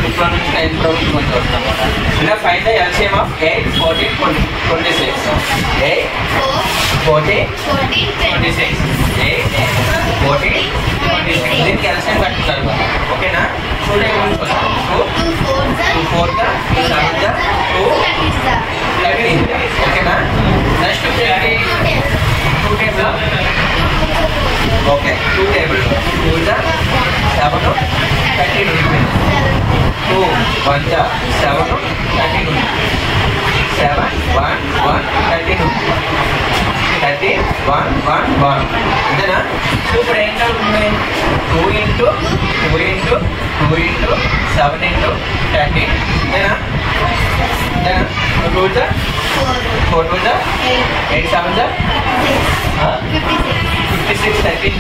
బుక్లో నుంచి ninth problem కొంచెం వస్తాం ఇంకా ఫైవ్ the LCM of eight fourteen twenty twenty six eight fourteen twenty six eight fourteen twenty six దీనికి ఎల్సిఎం కట్టుతారు ఓకేనా టూ టేబుల్స్ వస్తాం టూ టూ ఫోర్ ద సెవెన్ ద టూ థర్టీన్ ఓకేనా next two table okay two table two ద seven thirteen two one ద seven thirteen seven one one thirteen thirty one one one అంతేనా ఇప్పుడు ఏం చదువుతుంది two into two into two into seven into thirteen అంతేనా అంతేనా two జా four two జా ఎయిట్ సెవెన్ జా fifty six thirteen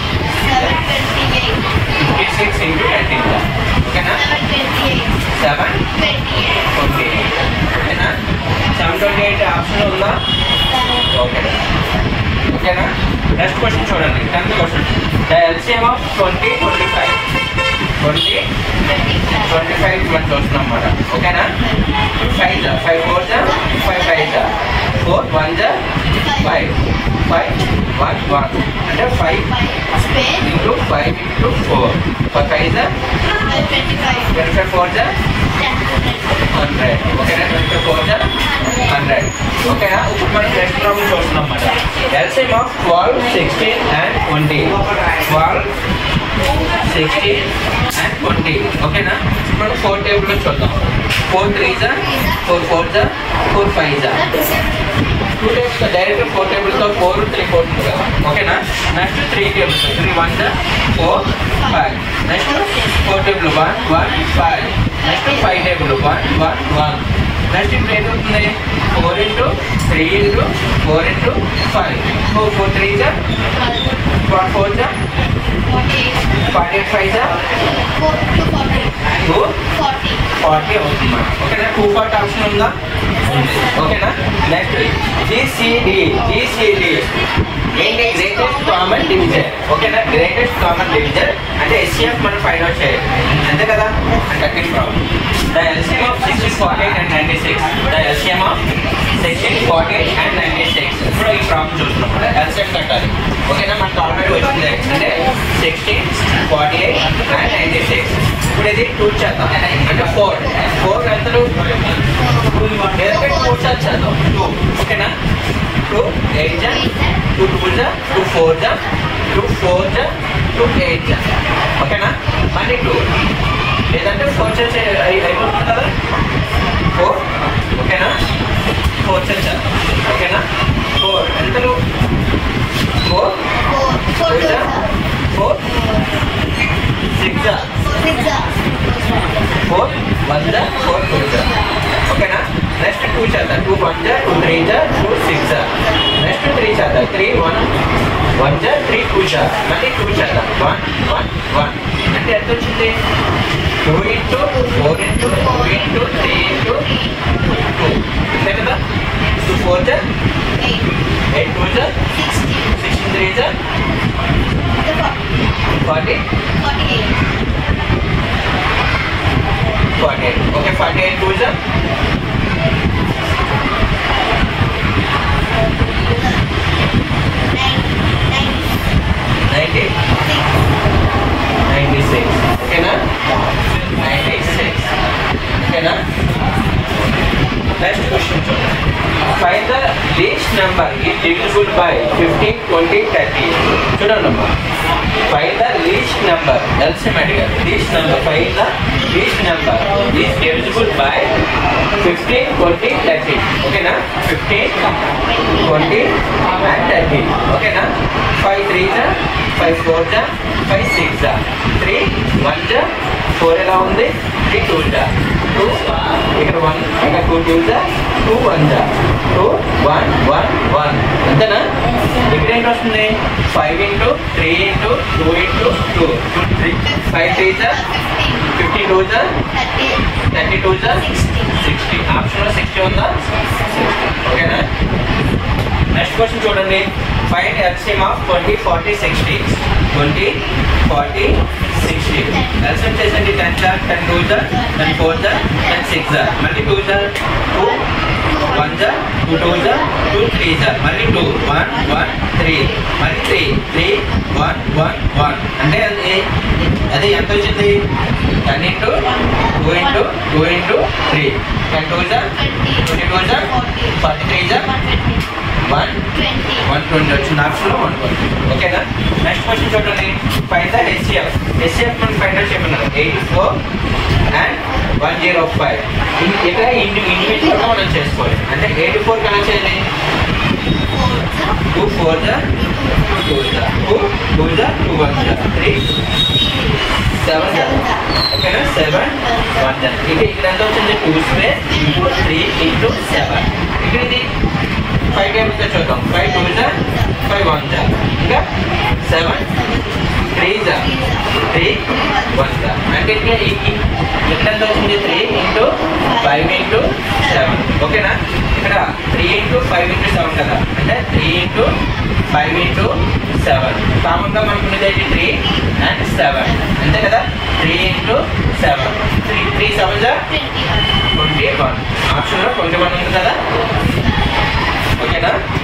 fifty six into thirteen జా ఓకేనా సెవెన్ ట్వంటీ ఓకేనా సెవెన్ ట్వంటీ ఎయిట్ ఆప్షన్ ఉందా ఓకే ఓకేనా నెక్స్ట్ క్వశ్చన్ చూడండి tenth question the LCM of twenty twenty five twenty twenty five మనం చూస్తున్నాం అన్నమాట ఓకేనా ఫైవ్ జా ఫైవ్ ఫోర్ జా ఫైవ్ ఫైవ్ జా ఫోర్ వన్ జా ఫైవ్ ఫైవ్ వన్ వన్ అంటే five into five into four five five జా ట్వంటీ ఫైవ్ ఫోర్ జా హండ్రెడ్ ఓకేనా ట్వంటీ ఫోర్ జా హండ్రెడ్ ఓకేనా ఇప్పుడు మనం నెక్స్ట్ ప్రాబ్లం చూస్తున్నాం అన్నమాట LCM of twelve sixteen and twenty twelve sixteen and twenty ఓకేనా మనం ఫోర్ టేబుల్లో చూద్దాం ఫోర్ త్రీ జా ఫోర్ ఫోర్ జా ఫోర్ ఫైవ్ జా టూ టేబుల్స్ డైరెక్ట్ ఫోర్ టేబుల్స్తో ఫోర్ త్రీ ఫోర్ ఉంది కదా ఓకేనా next three tables three one జా four five next four table one one five next five table one one one next ఇప్పుడు ఏమవుతుంది four into three into four into five four four three జా four four జా forty eight five జా two forty అవుతుంది ఓకేనా two forty option ఉందా ఉంది ఓకేనా నెక్స్ట్ జీసీడి జీసీడి ఏంటి గ్రేటెస్ట్ కామన్ డివిజన్ ఓకేనా గ్రేటెస్ట్ కామన్ డివిజన్ అంటే ఎస్సీఎఫ్ మనం ఫైండ్ అవుట్ చేయాలి అంతే కదా thirteen problem the LCM of sixteen forty eight and ninety six the LCM of sixteen forty eight and ninety six ఇప్పుడు ఈ problem చూస్తున్నాం ఎల్సిఎం కట్టాలి ఓకేనా మనకు ఆల్రెడీ వచ్చింది అంటే sixteen forty eight and ninety six ఇప్పుడు ఇది టూ చేద్దాం అంటే ఫోర్ ఫోర్ ఎంతలు డైరెక్ట్ ఫోర్ చేద్దాం టూ ఓకేనా టూ ఎయిట్ జా టూ టూ జా టూ ఫోర్ జా టూ ఫోర్ జా టూ ఎయిట్ జా ఓకేనా మళ్ళీ టూ లేదంటే ఫోర్ చేసే అయి- అయిపోతుంది కదా ఫోర్ ఓకేనా ఫోర్ చేద్దాం ఓకేనా ఫోర్ ఎంతలు ఫోర్ టూ జా ఫోర్ సిక్స్ జా ఫోర్ వన్ జా ఫోర్ టూ జా ఓకేనా నెక్స్ట్ టూ చేద్దాం టూ వన్ జా టూ త్రీ జా టూ సిక్స్ జా నెక్స్ట్ త్రీ చేద్దాం త్రీ వన్ వన్ జా త్రీ టూ జా మళ్ళీ టూ చేద్దాం వన్ వన్ వన్ అంటే ఎంత వచ్చింది two into four into two into three into two అంతే కదా టూ ఫోర్ జా ఎయిట్ టూ జా సిక్స్టీన్ త్రీ జా forty forty eight okay forty eight two జా నైంటీ నైంటీ సిక్స్ ఓకేనా నైంటీ సిక్స్ ఓకేనా నెక్స్ట్ క్వశ్చన్ చూడండి ఫైన్ ద లీస్ట్ నెంబర్ ఈ divisible by fifteen twenty thirty చూడండి అమ్మా find the least number LCM అడిగారు least number find the least number is divisible by fifteen twenty thirty ఓకేనా fifteen twenty and thirty ఓకేనా five three జా five four జా five six జా three one జా four ఎలా ఉంది త్రీ టూ జా టూ ఇక్కడ వన్ ఇక్కడ టూ టూ జా టూ వన్ జా టూ వన్ వన్ వన్ అంతేనా ఇక్కడ ఏంటి వస్తుంది five into three into two into two three five three జా ఫిఫ్టీ టూ జా థర్టీ టూ జా సిక్స్టీ ఆప్షన్లో సిక్స్టీ ఉందా ఓకేనా నెక్స్ట్ క్వశ్చన్ చూడండి find LCM of twenty forty sixty twenty forty sixty LCM చేసండి ten sir ten two sir ten four sir ten six sir మళ్ళీ two sir two one sir two two sir two three sir మళ్ళీ two one one three మళ్ళీ three three one one one అంటే అది అది ఎంత వచ్చింది ten into two into two into three ten two sir twenty two sir forty three sir one one twenty వచ్చింది ఆప్షన్లో one twenty ఓకేనా నెక్స్ట్ క్వశ్చన్ చూడండి ఫైవ్ ద హెచ్సిఎఫ్ హెచ్సిఎఫ్ మనం ఫైవ్ అవుట్ చెప్పినారు eighty four and one zero five ఇక్కడ ఇండి ఇండివిజువల్గా మనం చేసుకోవాలి అంటే ఎయిటీ ఫోర్ కనెక్ట్ చేయండి టూ ఫోర్ ద టూ ద టూ టూ ద టూ వన్ ద త్రీ సెవెన్ ద ఓకేనా సెవెన్ వన్ ద ఇక ఇక్కడ ఎంత వచ్చింది two space into three into seven ఇక్కడ ఇది ఫైవ్ టైమ్స్ చూద్దాం ఫైవ్ టూ జా ఫైవ్ వన్ జా ఇంకా సెవెన్ త్రీ జా త్రీ వన్ జా అంటే ఇక్కడ ఈ- ఈ- ఇక్కడ ఎంత వచ్చింది three into five into seven ఓకేనా ఇక్కడ three into five into seven కదా అంటే three into five into seven కామన్గా మనకు ఉన్నది ఏంటి త్రీ అండ్ సెవెన్ అంతే కదా three into seven three three seven జా ట్వంటీ వన్ ఆప్షన్లో ట్వంటీ వన్ ఉంది కదా ఓకేనా